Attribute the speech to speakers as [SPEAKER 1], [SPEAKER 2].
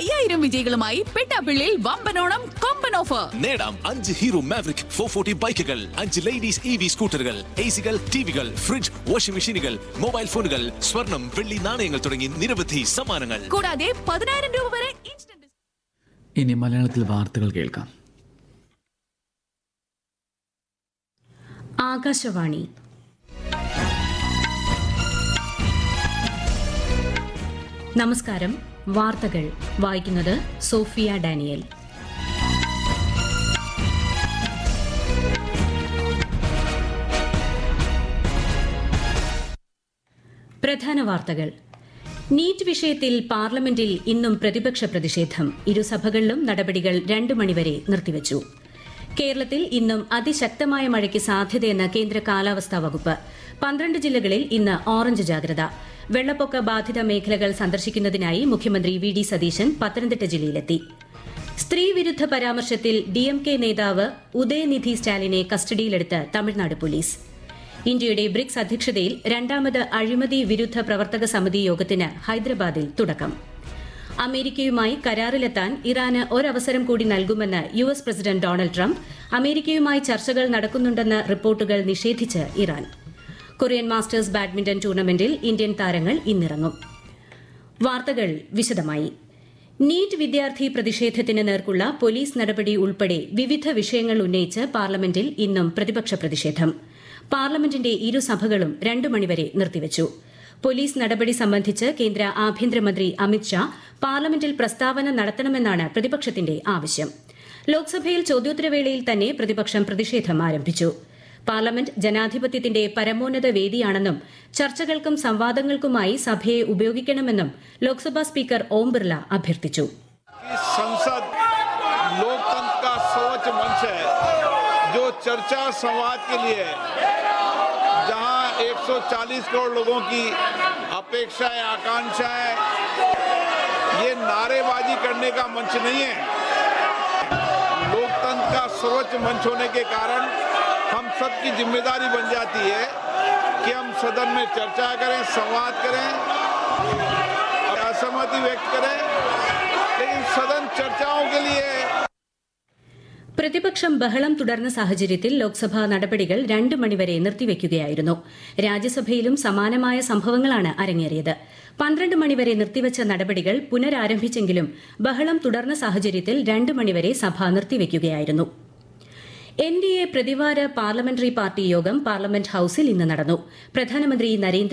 [SPEAKER 1] അയ്യായിരം വിജയികളുമായി പെട്ടാപ്പിള്ളിയിൽ വമ്പനോണം കൊമ്പൻ ഓഫർ
[SPEAKER 2] നേടാം അഞ്ച് ഹീറോ മാവറിക് ഫോർ ഫോർട്ടി ബൈക്കുകൾ അഞ്ച് ലേഡീസ് ഇ വി സ്കൂട്ടറുകൾ എ സികൾ ടിവികൾ ഫ്രിഡ്ജ് വാഷിംഗ് മെഷീനുകൾ മൊബൈൽ ഫോണുകൾ സ്വർണം വെള്ളി നാണയങ്ങൾ തുടങ്ങി നിരവധി സമ്മാനങ്ങൾ
[SPEAKER 1] കൂടാതെ പതിനായിരം രൂപ വരെ ഇൻസ്റ്റന്റ്
[SPEAKER 3] ഇനി മലയാളത്തിൽ വാർത്തകൾ കേൾക്കാം
[SPEAKER 4] ആകാശവാണി നമസ്കാരം വാർത്തകൾ വായിക്കുന്നത് സോഫിയ ഡാനിയൽ പ്രധാന വാർത്തകൾ നീറ്റ് വിഷയത്തിൽ പാർലമെന്റിൽ ഇന്നും പ്രതിപക്ഷ പ്രതിഷേധം ഇരുസഭകളിലും നടപടികൾ രണ്ടു മണിവരെ നിർത്തിവച്ചു കേരളത്തിൽ ഇന്നും അതിശക്തമായ മഴയ്ക്ക് സാധ്യതയെന്ന് കേന്ദ്ര കാലാവസ്ഥാ വകുപ്പ് പന്ത്രണ്ട് ജില്ലകളിൽ ഇന്ന് ഓറഞ്ച് ജാഗ്രത വെള്ളപ്പൊക്ക ബാധിത മേഖലകൾ സന്ദർശിക്കുന്നതിനായി മുഖ്യമന്ത്രി വി ഡി സതീശൻ പത്തനംതിട്ട ജില്ലയിലെത്തി സ്ത്രീവിരുദ്ധ പരാമർശത്തിൽ ഡിഎംകെ നേതാവ് ഉദയനിധി സ്റ്റാലിനെ കസ്റ്റഡിയിലെടുത്ത് തമിഴ്നാട് പോലീസ് ഇന്ത്യയുടെ ബ്രിക്സ് അധ്യക്ഷതയിൽ രണ്ടാമത് അഴിമതി വിരുദ്ധ പ്രവർത്തക സമിതി യോഗത്തിന് ഹൈദരാബാദിൽ തുടക്കം അമേരിക്കയുമായി കരാറിലെത്താൻ ഇറാന് ഒരവസരം കൂടി നൽകുമെന്ന് U S president Donald Trump അമേരിക്കയുമായി ചർച്ചകൾ നടക്കുന്നുണ്ടെന്ന റിപ്പോർട്ടുകൾ നിഷേധിച്ച് ഇറാൻ കൊറിയൻ മാസ്റ്റേഴ്സ് ബാഡ്മിന്റൺ ടൂർണമെന്റിൽ ഇന്ത്യൻ താരങ്ങൾ ഇന്നിറങ്ങും വാർത്തകൾ വിശദമായി നീറ്റ് വിദ്യാർത്ഥി പ്രതിഷേധത്തിന് നേർക്കുള്ള പോലീസ് നടപടി ഉൾപ്പെടെ വിവിധ വിഷയങ്ങൾ ഉന്നയിച്ച് പാർലമെന്റിൽ ഇന്നും പ്രതിപക്ഷ പ്രതിഷേധം പാർലമെന്റിന്റെ ഇരുസഭകളും രണ്ടു മണിവരെ നിർത്തിവച്ചു പോലീസ് നടപടി സംബന്ധിച്ച് കേന്ദ്ര ആഭ്യന്തരമന്ത്രി അമിത്ഷാ പാർലമെന്റിൽ പ്രസ്താവന നടത്തണമെന്നാണ് പ്രതിപക്ഷത്തിന്റെ ആവശ്യം ലോക്സഭയിൽ ചോദ്യോത്തരവേളയിൽ തന്നെ പ്രതിപക്ഷം പ്രതിഷേധം ആരംഭിച്ചു പാർലമെന്റ് ജനാധിപത്യത്തിന്റെ പരമോന്നത വേദിയാണെന്നും ചർച്ചകൾക്കും സംവാദങ്ങൾക്കുമായി സഭയെ ഉപയോഗിക്കണമെന്നും ലോക്സഭാ സ്പീക്കർ ഓം ബിർല അഭ്യർത്ഥിച്ചു
[SPEAKER 5] कि संसद लोकतंत्र का सर्वोच्च मंच है जो चर्चा संवाद के लिए है जहां 140 करोड़ लोगों की अपेक्षाएं आकांक्षाएं ये नारेबाजी करने का मंच नहीं है लोकतंत्र का सर्वोच्च मंच होने के कारण हम सबकी जिम्मेदारी बन जाती है कि हम सदन में चर्चा करें संवाद करें और असहमति व्यक्त करें लेकिन सदन चर्चाओं के लिए
[SPEAKER 4] പ്രതിപക്ഷം ബഹളം തുടർന്ന സാഹചര്യത്തിൽ ലോക്സഭാ നടപടികൾ രണ്ടു മണിവരെ നിർത്തിവെക്കുകയായിരുന്നു രാജ്യസഭയിലും സമാനമായ സംഭവങ്ങളാണ് അരങ്ങേറിയത് പന്ത്രണ്ട് മണിവരെ നിർത്തിവച്ച നടപടികൾ പുനരാരംഭിച്ചെങ്കിലും ബഹളം തുടർന്ന സാഹചര്യത്തിൽ രണ്ടു മണിവരെ സഭ നിർത്തിവെക്കുകയായിരുന്നു എൻ ഡി എ പ്രതിവാര പാർലമെന്ററി പാർട്ടി യോഗം പാർലമെന്റ് ഹൌസിൽ ഇന്ന് നടന്നു പ്രധാനമന്ത്രി നരേന്ദ്ര